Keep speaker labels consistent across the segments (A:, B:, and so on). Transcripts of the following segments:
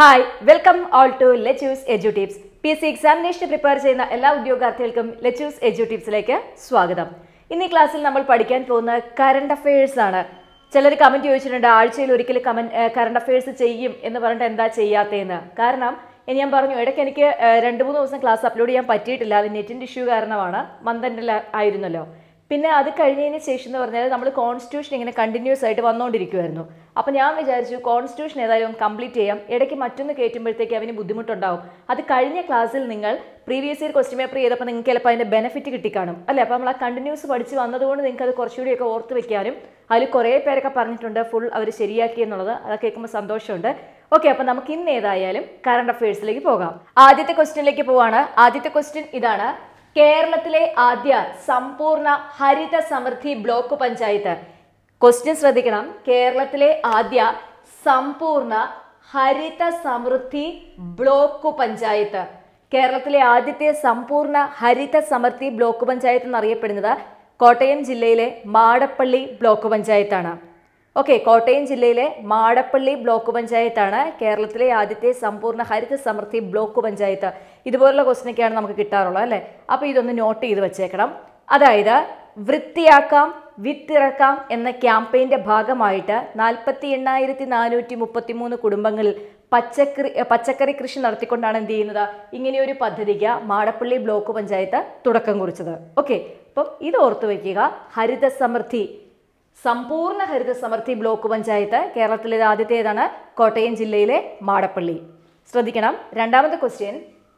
A: hi welcome all to let us edu tips P S C എക്സാമിനേഷന് prepare ചെയ്യുന്ന എല്ലാ ഉദ്യോഗാർത്ഥികൾക്കും lettuce എജു ടിപ്സിലേക്ക് സ്വാഗതം ഇന്ന് ഈ ക്ലാസ്സിൽ നമ്മൾ പഠിക്കാൻ പോകുന്ന കറണ്ട് അഫയേഴ്സ് ആണ് ചിലർ കമൻറ്റ് ചോദിച്ചിട്ടുണ്ട് ആഴ്ചയിൽ ഒരിക്കൽ കമൻറ്റ് കറണ്ട് അഫയേഴ്സ് ചെയ്യും എന്ന് പറഞ്ഞിട്ട് എന്താ ചെയ്യാത്തതെന്ന് കാരണം ഇനി ഞാൻ പറഞ്ഞു ഇടയ്ക്ക് എനിക്ക് ഏഹ്, രണ്ട് മൂന്ന് ദിവസം ക്ലാസ് അപ്ലോഡ് ചെയ്യാൻ പറ്റിയിട്ടില്ല അത് നെറ്റിൻ്റെ ഇഷ്യൂ കാരണമാണ് മന്ദൻ്റെ ആയിരുന്നല്ലോ പിന്നെ അത് കഴിഞ്ഞതിന് ശേഷം എന്ന് പറഞ്ഞാൽ നമ്മൾ കോൺസ്റ്റിറ്റ്യൂഷൻ ഇങ്ങനെ കണ്ടിന്യൂസ് ആയിട്ട് വന്നുകൊണ്ടിരിക്കുമായിരുന്നു അപ്പോൾ ഞാൻ വിചാരിച്ചു കോൺസ്റ്റിറ്റ്യൂഷൻ ഏതായാലും കംപ്ലീറ്റ് ചെയ്യാം ഇടയ്ക്ക് മറ്റൊന്ന് കയറ്റുമ്പോഴത്തേക്ക് അവന് ബുദ്ധിമുട്ടുണ്ടാവും അത് കഴിഞ്ഞ ക്ലാസ്സിൽ നിങ്ങൾ പ്രീവിയസ് ഇയർ ക്വസ്റ്റ്യൻ പേപ്പർ ചെയ്തപ്പോൾ നിങ്ങൾക്ക് ചിലപ്പോൾ അതിൻ്റെ ബെനിഫിറ്റ് കിട്ടിക്കാണും അല്ലേ അപ്പോൾ നമ്മൾ ആ കണ്ടിന്യൂസ് പഠിച്ച് വന്നതുകൊണ്ട് നിങ്ങൾക്ക് അത് കുറച്ചുകൂടിയൊക്കെ ഓർത്ത് വെക്കാനും അതിൽ കുറേ പേരൊക്കെ പറഞ്ഞിട്ടുണ്ട് ഫുൾ അവർ ശരിയാക്കി എന്നുള്ളത് അതൊക്കെ കേൾക്കുമ്പോൾ സന്തോഷമുണ്ട് ഓക്കെ അപ്പോൾ നമുക്ക് ഇന്ന് ഏതായാലും കറണ്ട് അഫയേഴ്സിലേക്ക് പോകാം ആദ്യത്തെ ക്വസ്റ്റ്യനിലേക്ക് പോവാണ് ആദ്യത്തെ ക്വസ്റ്റ്യൻ ഇതാണ് കേരളത്തിലെ ആദ്യ സമ്പൂർണ്ണ ഹരിത സമൃദ്ധി ബ്ലോക്ക് പഞ്ചായത്ത് ക്വസ്റ്റ്യൻ ശ്രദ്ധിക്കണം കേരളത്തിലെ ആദ്യ സമ്പൂർണ്ണ ഹരിത സമൃദ്ധി ബ്ലോക്ക് പഞ്ചായത്ത് കേരളത്തിലെ ആദ്യത്തെ സമ്പൂർണ്ണ ഹരിത സമൃദ്ധി ബ്ലോക്ക് പഞ്ചായത്ത് എന്നറിയപ്പെടുന്നത് കോട്ടയം ജില്ലയിലെ മാടപ്പള്ളി ബ്ലോക്ക് പഞ്ചായത്താണ് ഓക്കെ കോട്ടയം ജില്ലയിലെ മാടപ്പള്ളി ബ്ലോക്ക് പഞ്ചായത്താണ് കേരളത്തിലെ ആദ്യത്തെ സമ്പൂർണ്ണ ഹരിത സമൃദ്ധി ബ്ലോക്ക് പഞ്ചായത്ത് ഇതുപോലുള്ള ക്വസ്റ്റിനൊക്കെയാണ് നമുക്ക് കിട്ടാറുള്ളത് അല്ലേ അപ്പോൾ ഇതൊന്ന് നോട്ട് ചെയ്ത് വെച്ചേക്കണം അതായത് വൃത്തിയാക്കാം വിത്തിറക്കാം എന്ന ക്യാമ്പയിൻ്റെ ഭാഗമായിട്ട് നാൽപ്പത്തി എണ്ണായിരത്തി നാനൂറ്റി മുപ്പത്തി മൂന്ന് കുടുംബങ്ങളിൽ പച്ചക്കറി പച്ചക്കറി കൃഷി നടത്തിക്കൊണ്ടാണ് എന്ത് ചെയ്യുന്നത് ഇങ്ങനെയൊരു പദ്ധതിക്ക് മാടപ്പള്ളി ബ്ലോക്ക് പഞ്ചായത്ത് തുടക്കം കുറിച്ചത് ഓക്കെ അപ്പം ഇത് ഓർത്തു വയ്ക്കുക ഹരിത സമൃദ്ധി സമ്പൂർണ്ണ ഹരിത സമൃദ്ധി ബ്ലോക്ക് പഞ്ചായത്ത് കേരളത്തിലെ ആദ്യത്തേതാണ് കോട്ടയം ജില്ലയിലെ മാടപ്പള്ളി ശ്രദ്ധിക്കണം രണ്ടാമത്തെ ക്വസ്റ്റ്യൻ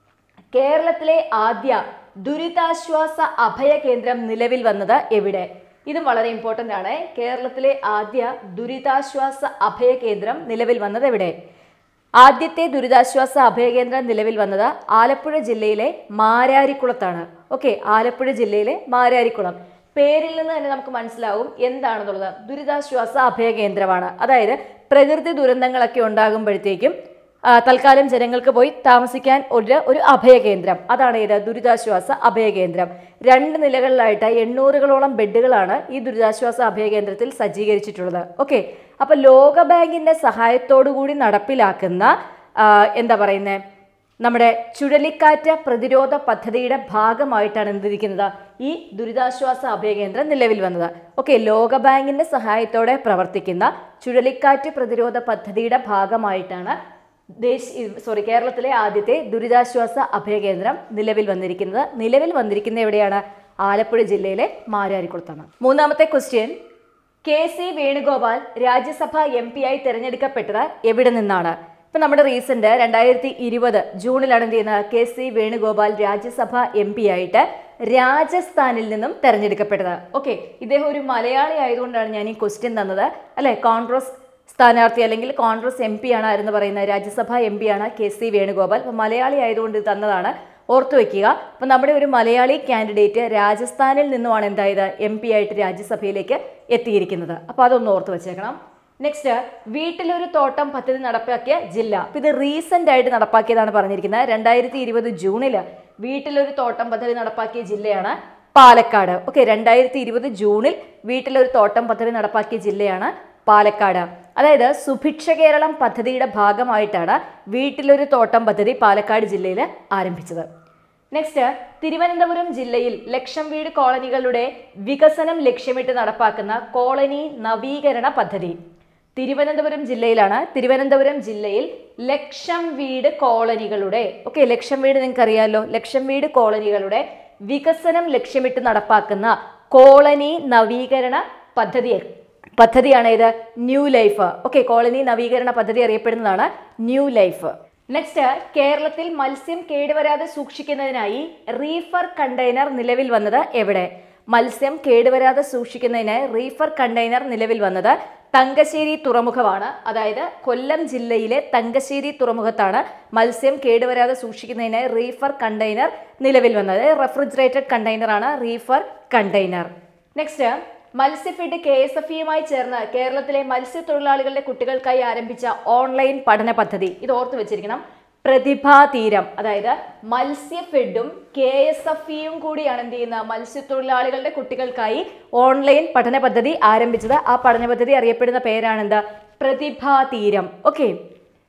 A: കേരളത്തിലെ ആദ്യ ദുരിതാശ്വാസ അഭയ കേന്ദ്രം നിലവിൽ വന്നത് എവിടെ ഇതും വളരെ ഇമ്പോർട്ടൻ്റ് ആണ് കേരളത്തിലെ ആദ്യ ദുരിതാശ്വാസ അഭയ കേന്ദ്രം നിലവിൽ വന്നത് എവിടെ ആദ്യത്തെ ദുരിതാശ്വാസ അഭയകേന്ദ്രം നിലവിൽ വന്നത് ആലപ്പുഴ ജില്ലയിലെ മാരാരിക്കുളത്താണ് ഓക്കെ ആലപ്പുഴ ജില്ലയിലെ മാരാരിക്കുളം പേരിൽ നിന്ന് തന്നെ നമുക്ക് മനസ്സിലാവും എന്താണെന്നുള്ളത് ദുരിതാശ്വാസ അഭയകേന്ദ്രമാണ് അതായത് പ്രകൃതി ദുരന്തങ്ങളൊക്കെ ഉണ്ടാകുമ്പോഴത്തേക്കും ആ, തൽക്കാലം ജനങ്ങൾക്ക് പോയി താമസിക്കാൻ ഒരു ഒരു അഭയകേന്ദ്രം അതാണ് ഇത് ദുരിതാശ്വാസ അഭയകേന്ദ്രം രണ്ട് നിലകളിലായിട്ട് എണ്ണൂറുകളോളം ബെഡുകളാണ് ഈ ദുരിതാശ്വാസ അഭയകേന്ദ്രത്തിൽ സജ്ജീകരിച്ചിട്ടുള്ളത് ഓക്കെ അപ്പോൾ ലോകബാങ്കിന്റെ സഹായത്തോടു കൂടി നടപ്പിലാക്കുന്ന ആ, എന്താ പറയുന്നത് നമ്മുടെ ചുഴലിക്കാറ്റ് പ്രതിരോധ പദ്ധതിയുടെ ഭാഗമായിട്ടാണ് എന്തിരിക്കുന്നത് ഈ ദുരിതാശ്വാസ അഭയകേന്ദ്രം നിലവിൽ വന്നത് ഓക്കെ ലോകബാങ്കിന്റെ സഹായത്തോടെ പ്രവർത്തിക്കുന്ന ചുഴലിക്കാറ്റ് പ്രതിരോധ പദ്ധതിയുടെ ഭാഗമായിട്ടാണ് ദേശീയ സോറി കേരളത്തിലെ ആദ്യത്തെ ദുരിതാശ്വാസ അഭയകേന്ദ്രം നിലവിൽ വന്നിരിക്കുന്നത് നിലവിൽ വന്നിരിക്കുന്ന എവിടെയാണ് ആലപ്പുഴ ജില്ലയിലെ മാരാരിക്കുളത്താണ് മൂന്നാമത്തെ question K C Venugopal Rajya Sabha M P തിരഞ്ഞെടുക്കപ്പെട്ടത് എവിടെ നിന്നാണ് ഇപ്പൊ നമ്മുടെ റീസെന്റ് രണ്ടായിരത്തി ഇരുപത് ജൂണിലാണ് എന്ത് ചെയ്യുന്നത് K C Venugopal Rajya Sabha M P രാജസ്ഥാനിൽ നിന്നും തെരഞ്ഞെടുക്കപ്പെട്ടത് ഓക്കെ ഇദ്ദേഹം ഒരു മലയാളി ആയതുകൊണ്ടാണ് ഞാൻ ഈ ക്വസ്റ്റ്യൻ തന്നത് അല്ലെ കോൺഗ്രസ് സ്ഥാനാർത്ഥി അല്ലെങ്കിൽ കോൺഗ്രസ് എം പി ആണ് എന്ന് പറയുന്നത് Rajya Sabha M P K C Venugopal അപ്പോൾ മലയാളി ആയതുകൊണ്ട് ഇത് തന്നതാണ് ഓർത്തു വെക്കുക അപ്പം നമ്മുടെ ഒരു മലയാളി കാൻഡിഡേറ്റ് രാജസ്ഥാനിൽ നിന്നുമാണ് എന്തായത് എം പി ആയിട്ട് രാജ്യസഭയിലേക്ക് എത്തിയിരിക്കുന്നത് അപ്പോൾ അതൊന്ന് ഓർത്ത് വെച്ചേക്കണം നെക്സ്റ്റ് വീട്ടിലൊരു തോട്ടം പദ്ധതി നടപ്പാക്കിയ ജില്ല അപ്പം ഇത് റീസെന്റ് ആയിട്ട് നടപ്പാക്കിയതാണ് പറഞ്ഞിരിക്കുന്നത് രണ്ടായിരത്തി ഇരുപത് ജൂണിൽ വീട്ടിലൊരു തോട്ടം പദ്ധതി നടപ്പാക്കിയ ജില്ലയാണ് പാലക്കാട് ഓക്കെ രണ്ടായിരത്തി ഇരുപത് ജൂണിൽ വീട്ടിലൊരു തോട്ടം പദ്ധതി നടപ്പാക്കിയ ജില്ലയാണ് പാലക്കാട് അതായത് സുഭിക്ഷ കേരളം പദ്ധതിയുടെ ഭാഗമായിട്ടാണ് വീട്ടിലൊരു തോട്ടം പദ്ധതി പാലക്കാട് ജില്ലയിൽ ആരംഭിച്ചത് നെക്സ്റ്റ് തിരുവനന്തപുരം ജില്ലയിൽ ലക്ഷം വീട് കോളനികളുടെ വികസനം ലക്ഷ്യമിട്ട് നടപ്പാക്കുന്ന കോളനി നവീകരണ പദ്ധതി തിരുവനന്തപുരം ജില്ലയിലാണ് തിരുവനന്തപുരം ജില്ലയിൽ ലക്ഷം വീട് കോളനികളുടെ ഓക്കെ ലക്ഷം വീട് നിങ്ങൾക്ക് അറിയാമല്ലോ ലക്ഷം വീട് കോളനികളുടെ വികസനം ലക്ഷ്യമിട്ട് നടപ്പാക്കുന്ന കോളനി നവീകരണ പദ്ധതി പദ്ധതിയാണ് ഇത് ന്യൂ ലൈഫ് ഓക്കെ കോളനി നവീകരണ പദ്ധതി അറിയപ്പെടുന്നതാണ് ന്യൂ ലൈഫ് നെക്സ്റ്റ് കേരളത്തിൽ മത്സ്യം കേടുവരാതെ സൂക്ഷിക്കുന്നതിനായി റീഫർ കണ്ടെയ്നർ നിലവിൽ വന്നത് എവിടെ മത്സ്യം കേടുവരാതെ സൂക്ഷിക്കുന്നതിനായി റീഫർ കണ്ടെയ്നർ നിലവിൽ വന്നത് തങ്കശ്ശേരി തുറമുഖമാണ് അതായത് കൊല്ലം ജില്ലയിലെ തങ്കശ്ശേരി തുറമുഖത്താണ് മത്സ്യം കേടുവരാതെ സൂക്ഷിക്കുന്നതിനായി റീഫർ കണ്ടെയ്നർ നിലവിൽ വന്നത് റെഫ്രിജറേറ്റഡ് കണ്ടെയ്നർ ആണ് reefer container next Matsyafed K S F ഇയുമായി ചേർന്ന് കേരളത്തിലെ മത്സ്യത്തൊഴിലാളികളുടെ കുട്ടികൾക്കായി ആരംഭിച്ച ഓൺലൈൻ പഠന പദ്ധതി ഇത് ഓർത്ത് വെച്ചിരിക്കണം പ്രതിഭാതീരം അതായത് മത്സ്യഫെഡും കെ എസ് എഫ് ഇയും കൂടിയാണ് എന്ത് ചെയ്യുന്നത് മത്സ്യത്തൊഴിലാളികളുടെ കുട്ടികൾക്കായി ഓൺലൈൻ പഠന പദ്ധതി ആരംഭിച്ചത് ആ പഠന പദ്ധതി അറിയപ്പെടുന്ന പേരാണെന്ത് Prathibhatheeram okay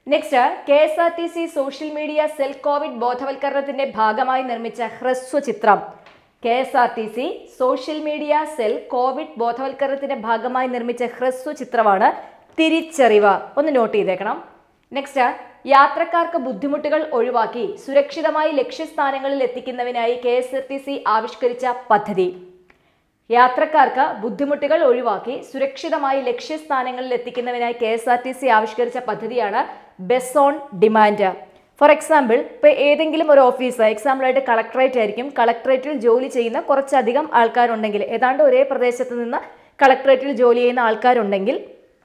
A: next K S R T C social media cell covid ബോധവൽക്കരണത്തിന്റെ ഭാഗമായി നിർമ്മിച്ച ഹ്രസ്വ ചിത്രം K S R T C social media cell covid ബോധവൽക്കരണത്തിന്റെ ഭാഗമായി നിർമ്മിച്ച ഹ്രസ്വ ചിത്രമാണ് തിരിച്ചറിവ് ഒന്ന് നോട്ട് ചെയ്തേക്കണം നെക്സ്റ്റ് യാത്രക്കാർക്ക് ബുദ്ധിമുട്ടുകൾ ഒഴിവാക്കി സുരക്ഷിതമായി ലക്ഷ്യസ്ഥാനങ്ങളിൽ എത്തിക്കുന്നതിനായി K S R T C ആവിഷ്കരിച്ച പദ്ധതി യാത്രക്കാർക്ക് ബുദ്ധിമുട്ടുകൾ ഒഴിവാക്കി സുരക്ഷിതമായി ലക്ഷ്യസ്ഥാനങ്ങളിൽ എത്തിക്കുന്നതിനായി K S R T C ആവിഷ്കരിച്ച പദ്ധതിയാണ് bus on demand for example ഇപ്പോൾ ഏതെങ്കിലും ഒരു ഓഫീസ് എക്സാമ്പിളായിട്ട് കളക്ടറേറ്റ് ആയിരിക്കും കളക്ടറേറ്റിൽ ജോലി ചെയ്യുന്ന കുറച്ചധികം ആൾക്കാരുണ്ടെങ്കിൽ ഏതാണ്ട് ഒരേ പ്രദേശത്ത് നിന്ന് കളക്ടറേറ്റിൽ ജോലി ചെയ്യുന്ന ആൾക്കാരുണ്ടെങ്കിൽ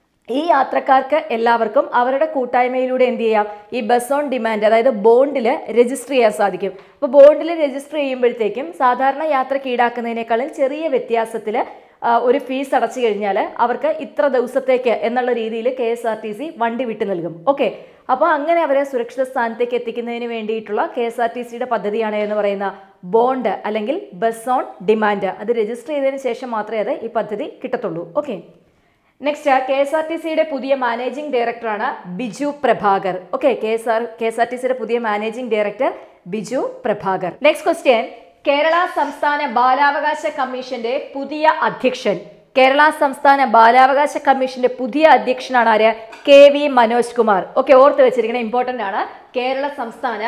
A: ഈ യാത്രക്കാർക്ക് എല്ലാവർക്കും അവരുടെ കൂട്ടായ്മയിലൂടെ എന്ത് ചെയ്യാം ഈ ബസ് ഓൺ ഡിമാൻഡ് അതായത് ബോണ്ടിൽ രജിസ്റ്റർ ചെയ്യാൻ സാധിക്കും അപ്പോൾ ബോണ്ടിൽ രജിസ്റ്റർ ചെയ്യുമ്പോഴത്തേക്കും സാധാരണ യാത്രയ്ക്ക് ഈടാക്കുന്നതിനേക്കാളും ചെറിയ വ്യത്യാസത്തിൽ ഒരു ഫീസ് അടച്ചു കഴിഞ്ഞാൽ അവർക്ക് ഇത്ര ദിവസത്തേക്ക് എന്നുള്ള രീതിയിൽ K S R T C വണ്ടി വിട്ടു നൽകും ഓക്കെ അപ്പോൾ അങ്ങനെ അവരെ സുരക്ഷിത സ്ഥാനത്തേക്ക് എത്തിക്കുന്നതിന് വേണ്ടിയിട്ടുള്ള കെ എസ് ആർ ടി സിയുടെ പദ്ധതിയാണ് എന്ന് പറയുന്ന ബോണ്ട് അല്ലെങ്കിൽ ബസ് ഓൺ ഡിമാൻഡ് അത് രജിസ്റ്റർ ചെയ്തതിന് ശേഷം മാത്രമേ അത് ഈ പദ്ധതി കിട്ടത്തുള്ളൂ okay next K S R T സിയുടെ പുതിയ മാനേജിംഗ് ഡയറക്ടറാണ് Biju Prabhakar okay K S R K S R T സിയുടെ പുതിയ managing director Biju Prabhakar next question Kerala സംസ്ഥാന ബാലാവകാശ കമ്മീഷന്റെ പുതിയ അധ്യക്ഷൻ കേരള സംസ്ഥാന ബാലാവകാശ കമ്മീഷന്റെ പുതിയ അധ്യക്ഷനാണ് ആര് K V Manoj Kumar okay ഓർത്ത് വെച്ചിരിക്കണം ഇമ്പോർട്ടന്റ് ആണ് കേരള സംസ്ഥാന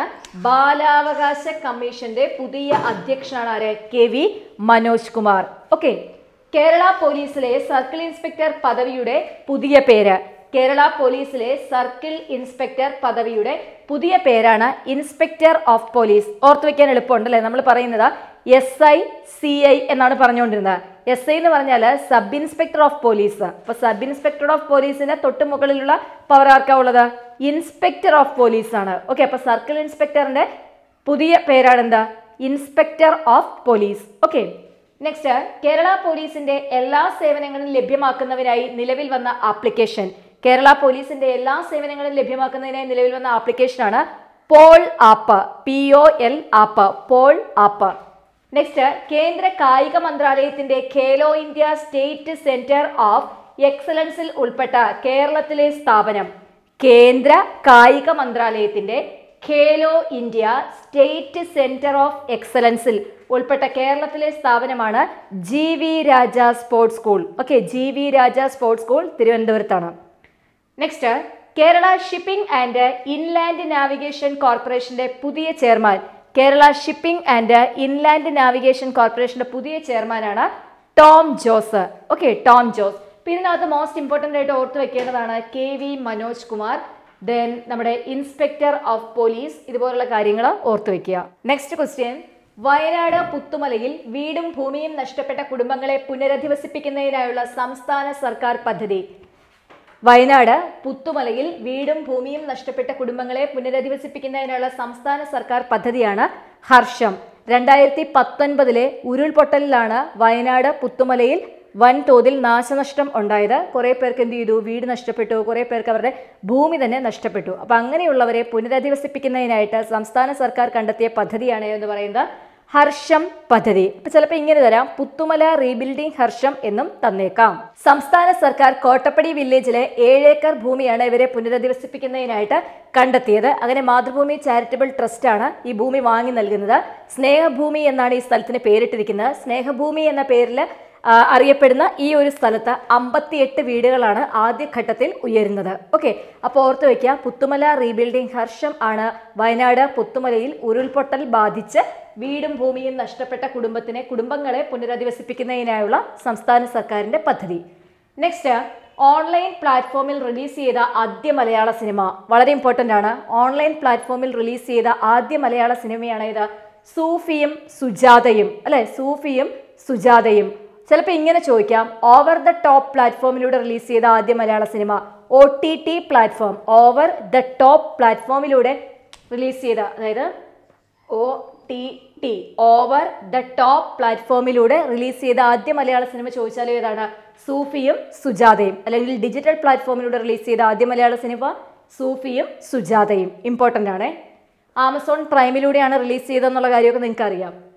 A: ബാലാവകാശ കമ്മീഷന്റെ പുതിയ അധ്യക്ഷനാണ് ആര് K V Manoj Kumar okay Kerala പോലീസിലെ സർക്കിൾ ഇൻസ്പെക്ടർ പദവിയുടെ പുതിയ പേര് കേരള പോലീസിലെ സർക്കിൾ ഇൻസ്പെക്ടർ പദവിയുടെ പുതിയ പേരാണ് ഇൻസ്പെക്ടർ ഓഫ് പോലീസ് ഓർത്തു വെക്കാൻ എളുപ്പമുണ്ടല്ലേ നമ്മൾ പറയുന്നത് എസ് ഐ സി ഐ എന്നാണ് പറഞ്ഞുകൊണ്ടിരുന്നത് എസ് ഐ എന്ന് പറഞ്ഞാൽ സബ് ഇൻസ്പെക്ടർ ഓഫ് പോലീസ് അപ്പൊ സബ് ഇൻസ്പെക്ടർ ഓഫ് പോലീസിന് തൊട്ട് മുകളിലുള്ള പവർ ആർക്കാ ഉള്ളത് ഇൻസ്പെക്ടർ ഓഫ് പോലീസ് ആണ് ഓക്കെ അപ്പൊ സർക്കിൾ ഇൻസ്പെക്ടറിന്റെ പുതിയ പേരാണ് എന്താ inspector of police okay next Kerala പോലീസിന്റെ എല്ലാ സേവനങ്ങളും ലഭ്യമാക്കുന്നതിനായി നിലവിൽ വന്ന ആപ്ലിക്കേഷൻ കേരള പോലീസിന്റെ എല്ലാ സേവനങ്ങളും ലഭ്യമാക്കുന്നതിനായി നിലവിൽ വന്ന ആപ്ലിക്കേഷനാണ് pol app P O L app pol app next കേന്ദ്ര കായിക മന്ത്രാലയത്തിന്റെ Khelo India state centre of എക്സലൻസിൽ ഉൾപ്പെട്ട കേരളത്തിലെ സ്ഥാപനം കേന്ദ്ര കായിക മന്ത്രാലയത്തിന്റെ Khelo India state centre of എക്സലൻസിൽ ഉൾപ്പെട്ട കേരളത്തിലെ സ്ഥാപനമാണ് G V Raja sports school okay G V Raja sports school തിരുവനന്തപുരത്താണ് next Kerala shipping and inland navigation കോർപ്പറേഷന്റെ പുതിയ chairman Kerala shipping and inland navigation കോർപ്പറേഷന്റെ പുതിയ ചെയർമാനാണ് ടോം ജോസ് ഓക്കെ ടോം ജോസ് പിന്നെ ഇതിനകത്ത് മോസ്റ്റ് ഇമ്പോർട്ടൻ്റ് ആയിട്ട് ഓർത്ത് വെക്കേണ്ടതാണ് K V Manoj Kumar then നമ്മുടെ ഇൻസ്പെക്ടർ ഓഫ് പോലീസ് ഇതുപോലുള്ള കാര്യങ്ങൾ ഓർത്ത് വെക്കുക നെക്സ്റ്റ് ക്വസ്റ്റ്യൻ വയനാട് പുത്തുമലയിൽ വീടും ഭൂമിയും നഷ്ടപ്പെട്ട കുടുംബങ്ങളെ പുനരധിവസിപ്പിക്കുന്നതിനായുള്ള സംസ്ഥാന സർക്കാർ പദ്ധതി വയനാട് പുത്തുമലയിൽ വീടും ഭൂമിയും നഷ്ടപ്പെട്ട കുടുംബങ്ങളെ പുനരധിവസിപ്പിക്കുന്നതിനുള്ള സംസ്ഥാന സർക്കാർ പദ്ധതിയാണ് ഹർഷം രണ്ടായിരത്തി പത്തൊൻപതിലെ ഉരുൾപൊട്ടലിലാണ് വയനാട് പുത്തുമലയിൽ വൻതോതിൽ നാശനഷ്ടം ഉണ്ടായത് കുറേ പേർക്ക് എന്ത് ചെയ്തു വീട് നഷ്ടപ്പെട്ടു കുറേ പേർക്ക് അവരുടെ ഭൂമി തന്നെ നഷ്ടപ്പെട്ടു അപ്പം അങ്ങനെയുള്ളവരെ പുനരധിവസിപ്പിക്കുന്നതിനായിട്ട് സംസ്ഥാന സർക്കാർ കണ്ടെത്തിയ പദ്ധതിയാണ് എന്ന് പറയുന്നത് ഹർഷം പദ്ധതി അപ്പൊ ചിലപ്പോൾ ഇങ്ങനെ തരാം പുത്തുമല റീബിൽഡിംഗ് ഹർഷം എന്നും തന്നേക്കാം സംസ്ഥാന സർക്കാർ കോട്ടപ്പടി വില്ലേജിലെ ഏഴേക്കർ ഭൂമിയാണ് ഇവരെ പുനരധിവസിപ്പിക്കുന്നതിനായിട്ട് കണ്ടെത്തിയത് അങ്ങനെ മാതൃഭൂമി ചാരിറ്റബിൾ ട്രസ്റ്റ് ആണ് ഈ ഭൂമി വാങ്ങി നൽകുന്നത് സ്നേഹഭൂമി എന്നാണ് ഈ സ്ഥലത്തിന് പേരിട്ടിരിക്കുന്നത് സ്നേഹഭൂമി എന്ന പേരിൽ ആ, അറിയപ്പെടുന്ന ഈ ഒരു സ്ഥലത്ത് അമ്പത്തിയെട്ട് വീടുകളാണ് ആദ്യഘട്ടത്തിൽ ഉയരുന്നത് ഓക്കെ അപ്പോൾ ഓർത്ത് വയ്ക്കുക പുത്തുമല റീബിൽഡിംഗ് ഹർഷം ആണ് വയനാട് പുത്തുമലയിൽ ഉരുൾപൊട്ടൽ ബാധിച്ച് വീടും ഭൂമിയും നഷ്ടപ്പെട്ട കുടുംബത്തിനെ കുടുംബങ്ങളെ പുനരധിവസിപ്പിക്കുന്നതിനായുള്ള സംസ്ഥാന സർക്കാരിന്റെ പദ്ധതി നെക്സ്റ്റ് ഓൺലൈൻ പ്ലാറ്റ്ഫോമിൽ റിലീസ് ചെയ്ത ആദ്യ മലയാള സിനിമ വളരെ ഇമ്പോർട്ടൻ്റ് ആണ് ഓൺലൈൻ പ്ലാറ്റ്ഫോമിൽ റിലീസ് ചെയ്ത ആദ്യ മലയാള സിനിമയാണ് ഇത് സൂഫിയും സുജാതയും അല്ലെ സൂഫിയും സുജാതയും ചിലപ്പോൾ ഇങ്ങനെ ചോദിക്കാം ഓവർ ദ ടോപ്പ് പ്ലാറ്റ്ഫോമിലൂടെ റിലീസ് ചെയ്ത ആദ്യ Malayala cinema O T T platform over the top പ്ലാറ്റ്ഫോമിലൂടെ റിലീസ് ചെയ്ത അതായത് O T T over the top പ്ലാറ്റ്ഫോമിലൂടെ റിലീസ് ചെയ്ത ആദ്യ മലയാള സിനിമ ചോദിച്ചാൽ ഏതാണ് സൂഫിയും സുജാതയും അല്ലെങ്കിൽ ഡിജിറ്റൽ പ്ലാറ്റ്ഫോമിലൂടെ റിലീസ് ചെയ്ത ആദ്യ മലയാള സിനിമ സൂഫിയും സുജാതയും ഇമ്പോർട്ടൻ്റ് ആണ് ആമസോൺ പ്രൈമിലൂടെയാണ് റിലീസ് ചെയ്തതെന്നുള്ള കാര്യമൊക്കെ നിങ്ങൾക്ക് അറിയാം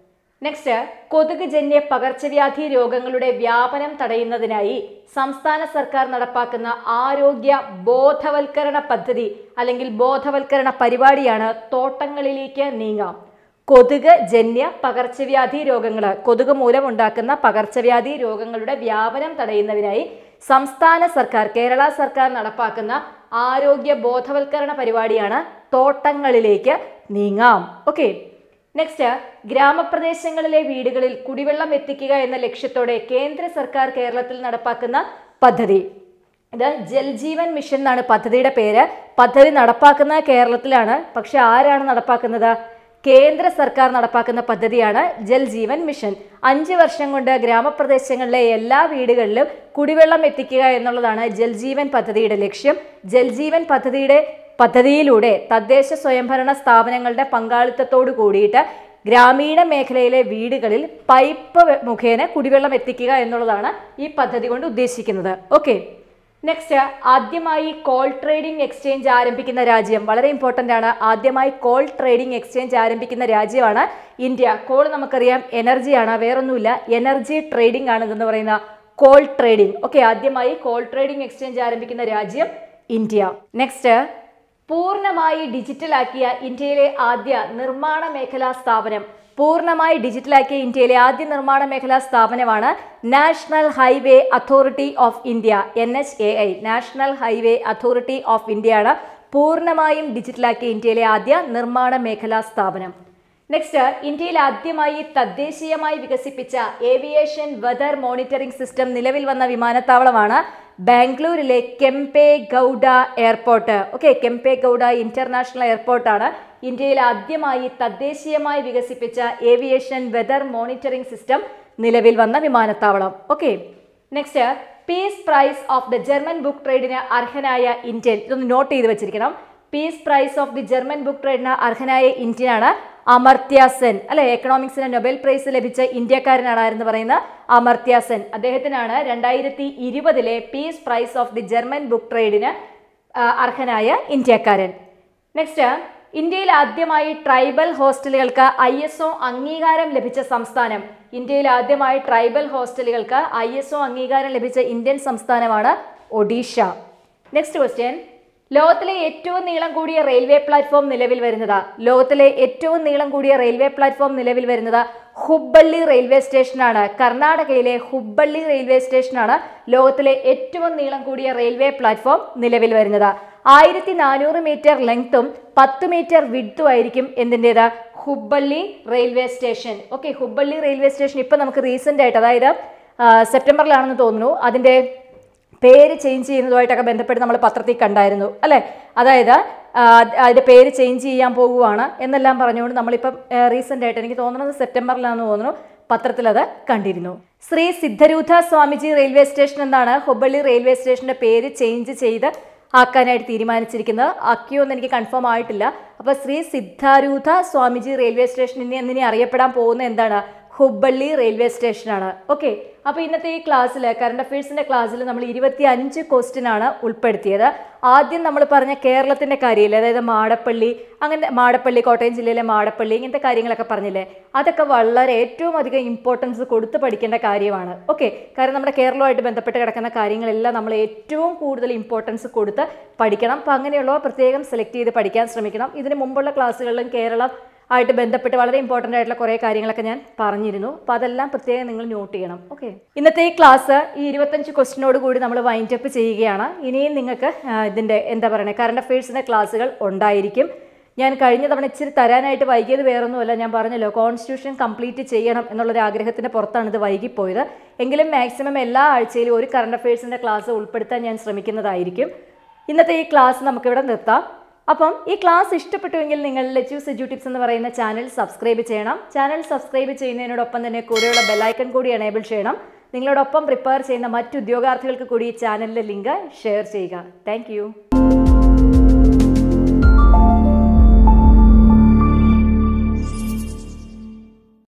A: നെക്സ്റ്റ് കൊതുക് ജന്യ പകർച്ചവ്യാധി രോഗങ്ങളുടെ വ്യാപനം തടയുന്നതിനായി സംസ്ഥാന സർക്കാർ നടപ്പാക്കുന്ന ആരോഗ്യ ബോധവൽക്കരണ പദ്ധതി അല്ലെങ്കിൽ ബോധവൽക്കരണ പരിപാടിയാണ് തോട്ടങ്ങളിലേക്ക് നീങ്ങാം കൊതുക് ജന്യ പകർച്ചവ്യാധി രോഗങ്ങൾ കൊതുക് മൂലമുണ്ടാക്കുന്ന പകർച്ചവ്യാധി രോഗങ്ങളുടെ വ്യാപനം തടയുന്നതിനായി സംസ്ഥാന സർക്കാർ കേരള സർക്കാർ നടപ്പാക്കുന്ന ആരോഗ്യ ബോധവൽക്കരണ പരിപാടിയാണ് തോട്ടങ്ങളിലേക്ക് നീങ്ങാം ഓക്കെ നെക്സ്റ്റ് ഗ്രാമപ്രദേശങ്ങളിലെ വീടുകളിൽ കുടിവെള്ളം എത്തിക്കുക എന്ന ലക്ഷ്യത്തോടെ കേന്ദ്ര സർക്കാർ കേരളത്തിൽ നടപ്പാക്കുന്ന പദ്ധതി ഇത് ജൽജീവൻ മിഷൻ എന്നാണ് പദ്ധതിയുടെ പേര് പദ്ധതി നടപ്പാക്കുന്ന കേരളത്തിലാണ് പക്ഷെ ആരാണ് നടപ്പാക്കുന്നത് കേന്ദ്ര സർക്കാർ നടപ്പാക്കുന്ന പദ്ധതിയാണ് ജൽജീവൻ മിഷൻ അഞ്ച് വർഷം കൊണ്ട് ഗ്രാമപ്രദേശങ്ങളിലെ എല്ലാ വീടുകളിലും കുടിവെള്ളം എത്തിക്കുക എന്നുള്ളതാണ് ജൽജീവൻ പദ്ധതിയുടെ ലക്ഷ്യം ജൽജീവൻ പദ്ധതിയുടെ പദ്ധതിയിലൂടെ തദ്ദേശ സ്വയംഭരണ സ്ഥാപനങ്ങളുടെ പങ്കാളിത്തത്തോടു കൂടിയിട്ട് ഗ്രാമീണ മേഖലയിലെ വീടുകളിൽ പൈപ്പ് മുഖേന കുടിവെള്ളം എത്തിക്കുക എന്നുള്ളതാണ് ഈ പദ്ധതി കൊണ്ട് ഉദ്ദേശിക്കുന്നത് ഓക്കെ നെക്സ്റ്റ് ആദ്യമായി കോൾ ട്രേഡിംഗ് എക്സ്ചേഞ്ച് ആരംഭിക്കുന്ന രാജ്യം വളരെ ഇമ്പോർട്ടൻ്റ് ആണ് ആദ്യമായി കോൾ ട്രേഡിംഗ് എക്സ്ചേഞ്ച് ആരംഭിക്കുന്ന രാജ്യമാണ് ഇന്ത്യ കോൾ നമുക്കറിയാം എനർജിയാണ് വേറൊന്നുമില്ല എനർജി ട്രേഡിംഗ് ആണ് എന്ന് പറയുന്ന കോൾ ട്രേഡിംഗ് ഓക്കെ ആദ്യമായി കോൾ ട്രേഡിംഗ് എക്സ്ചേഞ്ച് ആരംഭിക്കുന്ന രാജ്യം ഇന്ത്യ നെക്സ്റ്റ് പൂർണ്ണമായി ഡിജിറ്റലാക്കിയ ഇന്ത്യയിലെ ആദ്യ നിർമ്മാണ മേഖലാ സ്ഥാപനം പൂർണ്ണമായി ഡിജിറ്റലാക്കിയ ഇന്ത്യയിലെ ആദ്യ നിർമ്മാണ മേഖലാ സ്ഥാപനമാണ് national highway authority of India N H A I national highway authority of India ആണ് പൂർണ്ണമായും ഡിജിറ്റലാക്കിയ ഇന്ത്യയിലെ ആദ്യ നിർമ്മാണ മേഖലാ സ്ഥാപനം നെക്സ്റ്റ് ഇന്ത്യയിൽ ആദ്യമായി തദ്ദേശീയമായി വികസിപ്പിച്ച ഏവിയേഷൻ വെതർ മോണിറ്ററിംഗ് സിസ്റ്റം നിലവിൽ വന്ന വിമാനത്താവളമാണ് ബാംഗ്ലൂരിലെ Kempe Gowda airport okay Kempe Gowda international എയർപോർട്ടാണ് ഇന്ത്യയിൽ ആദ്യമായി തദ്ദേശീയമായി വികസിപ്പിച്ച ഏവിയേഷൻ വെതർ മോണിറ്ററിംഗ് സിസ്റ്റം നിലവിൽ വന്ന വിമാനത്താവളം okay next peace prize of the German book ട്രേഡിന് അർഹനായ ഇന്ത്യൻ ഇതൊന്ന് നോട്ട് ചെയ്ത് വെച്ചിരിക്കണം peace prize of the German book ട്രേഡിന് അർഹനായ ഇന്ത്യനാണ് അമർത്യ സെൻ അല്ലെ എക്കണോമിക്സിന് നൊബേൽ പ്രൈസ് ലഭിച്ച ഇന്ത്യക്കാരനാണ് ആരെന്ന് പറയുന്ന അമർത്യ സെൻ അദ്ദേഹത്തിനാണ് രണ്ടായിരത്തി ഇരുപതിലെ peace prize of the German book ട്രേഡിന് ആ, അർഹനായ ഇന്ത്യക്കാരൻ നെക്സ്റ്റ് ഇന്ത്യയിൽ ആദ്യമായി ട്രൈബൽ ഹോസ്റ്റലുകൾക്ക് ഐ എസ് ഒ അംഗീകാരം ലഭിച്ച സംസ്ഥാനം ഇന്ത്യയിൽ ആദ്യമായി ട്രൈബൽ ഹോസ്റ്റലുകൾക്ക് ഐ എസ് ഒ അംഗീകാരം ലഭിച്ച ഇന്ത്യൻ സംസ്ഥാനമാണ് ഒഡീഷ നെക്സ്റ്റ് ക്വസ്റ്റ്യൻ ലോകത്തിലെ ഏറ്റവും നീളം കൂടിയ റെയിൽവേ പ്ലാറ്റ്ഫോം നിലവിൽ വരുന്നത് ലോകത്തിലെ ഏറ്റവും നീളം കൂടിയ റെയിൽവേ പ്ലാറ്റ്ഫോം നിലവിൽ വരുന്നത് ഹുബ്ബള്ളി റെയിൽവേ സ്റ്റേഷനാണ് കർണാടകയിലെ ഹുബ്ബള്ളി റെയിൽവേ സ്റ്റേഷനാണ് ലോകത്തിലെ ഏറ്റവും നീളം കൂടിയ റെയിൽവേ പ്ലാറ്റ്ഫോം നിലവിൽ വരുന്നത് ആയിരത്തി നാനൂറ് മീറ്റർ ലെങ്ത്തും പത്ത് മീറ്റർ വിഡ്ത്തും ആയിരിക്കും എന്തിൻ്റെത് Hubballi railway station okay Hubballi railway station ഇപ്പം നമുക്ക് റീസെൻ്റ് ആയിട്ട് അതായത് ആ, സെപ്റ്റംബറിലാണെന്ന് തോന്നുന്നു അതിൻ്റെ പേര് ചേഞ്ച് ചെയ്യുന്നതുമായിട്ടൊക്കെ ബന്ധപ്പെട്ട് നമ്മൾ പത്രത്തിൽ കണ്ടായിരുന്നു അല്ലേ അതായത് ആ, അതിന്റെ പേര് ചേഞ്ച് ചെയ്യാൻ പോകുവാണ് എന്നെല്ലാം പറഞ്ഞുകൊണ്ട് നമ്മളിപ്പം റീസെൻ്റ് ആയിട്ട് എനിക്ക് തോന്നുന്നത് സെപ്റ്റംബറിലാണെന്ന് തോന്നുന്നു പത്രത്തിൽ അത് കണ്ടിരുന്നു ശ്രീ സിദ്ധരൂഥ സ്വാമിജി റെയിൽവേ സ്റ്റേഷൻ എന്നാണ് ഹുബ്ബള്ളി റെയിൽവേ സ്റ്റേഷന്റെ പേര് ചേഞ്ച് ചെയ്ത് ആക്കാനായിട്ട് തീരുമാനിച്ചിരിക്കുന്നത് ആക്കിയോ എന്ന് എനിക്ക് കൺഫേം ആയിട്ടില്ല അപ്പോൾ ശ്രീ സിദ്ധാരൂഥ സ്വാമിജി റെയിൽവേ സ്റ്റേഷൻ ഇനി എന്നിനി അറിയപ്പെടാൻ പോകുന്ന എന്താണ് ഹുബ്ബള്ളി റെയിൽവേ സ്റ്റേഷനാണ് ഓക്കെ അപ്പോൾ ഇന്നത്തെ ഈ ക്ലാസ്സിൽ കറണ്ട് അഫയേഴ്സിൻ്റെ ക്ലാസ്സിൽ നമ്മൾ ഇരുപത്തി അഞ്ച് ക്വസ്റ്റ്യൻ ആണ് ഉൾപ്പെടുത്തിയത് ആദ്യം നമ്മൾ പറഞ്ഞ കേരളത്തിൻ്റെ കാര്യമില്ലേ അതായത് മാടപ്പള്ളി അങ്ങനെ മാടപ്പള്ളി കോട്ടയം ജില്ലയിലെ മാടപ്പള്ളി ഇങ്ങനത്തെ കാര്യങ്ങളൊക്കെ പറഞ്ഞില്ലേ അതൊക്കെ വളരെ ഏറ്റവും അധികം ഇമ്പോർട്ടൻസ് കൊടുത്ത് പഠിക്കേണ്ട കാര്യമാണ് ഓക്കെ കാരണം നമ്മുടെ കേരളവുമായിട്ട് ബന്ധപ്പെട്ട് കിടക്കുന്ന കാര്യങ്ങളെല്ലാം നമ്മൾ ഏറ്റവും കൂടുതൽ ഇമ്പോർട്ടൻസ് കൊടുത്ത് പഠിക്കണം അപ്പോൾ അങ്ങനെയുള്ളവ പ്രത്യേകം സെലക്ട് ചെയ്ത് പഠിക്കാൻ ശ്രമിക്കണം ഇതിന് മുമ്പുള്ള ക്ലാസ്സുകളിലും കേരളം ആയിട്ട് ബന്ധപ്പെട്ട് വളരെ ഇമ്പോർട്ടൻ്റ് ആയിട്ടുള്ള കുറേ കാര്യങ്ങളൊക്കെ ഞാൻ പറഞ്ഞിരുന്നു അപ്പോൾ അതെല്ലാം പ്രത്യേകം നിങ്ങൾ നോട്ട് ചെയ്യണം ഓക്കെ ഇന്നത്തെ ഈ ക്ലാസ് ഈ ഇരുപത്തഞ്ച് ക്വസ്റ്റിനോട് കൂടി നമ്മൾ വൈൻഡ് അപ്പ് ചെയ്യുകയാണ് ഇനിയും നിങ്ങൾക്ക് ആ, ഇതിൻ്റെ എന്താ പറയുക കറണ്ട് അഫയേഴ്സിൻ്റെ ക്ലാസ്സുകൾ ഉണ്ടായിരിക്കും ഞാൻ കഴിഞ്ഞ തവണ ഇച്ചിരി തരാനായിട്ട് വൈകിയത് വേറൊന്നുമല്ല ഞാൻ പറഞ്ഞല്ലോ കോൺസ്റ്റിറ്റ്യൂഷൻ കംപ്ലീറ്റ് ചെയ്യണം എന്നുള്ളൊരു ആഗ്രഹത്തിൻ്റെ പുറത്താണ് ഇത് വൈകിപ്പോയത് എങ്കിലും മാക്സിമം എല്ലാ ആഴ്ചയിലും ഒരു കറണ്ട് അഫയേഴ്സിൻ്റെ ക്ലാസ് ഉൾപ്പെടുത്താൻ ഞാൻ ശ്രമിക്കുന്നതായിരിക്കും ഇന്നത്തെ ഈ ക്ലാസ് നമുക്കിവിടെ നിർത്താം അപ്പം ഈ ക്ലാസ് ഇഷ്ടപ്പെട്ടുവെങ്കിൽ നിങ്ങൾ ലെറ്റ്യൂസ് എജു ടിപ്സ് എന്ന് പറയുന്ന ചാനൽ സബ്സ്ക്രൈബ് ചെയ്യണം ചാനൽ സബ്സ്ക്രൈബ് ചെയ്യുന്നതിനോടൊപ്പം തന്നെ കൂടെയുള്ള ബെല്ലൈക്കൺ കൂടി എനേബിൾ ചെയ്യണം നിങ്ങളോടൊപ്പം പ്രിപ്പയർ ചെയ്യുന്ന മറ്റു ഉദ്യോഗാർത്ഥികൾക്ക് കൂടി ഈ ചാനലിലെ ലിങ്ക് ഷെയർ ചെയ്യുക താങ്ക്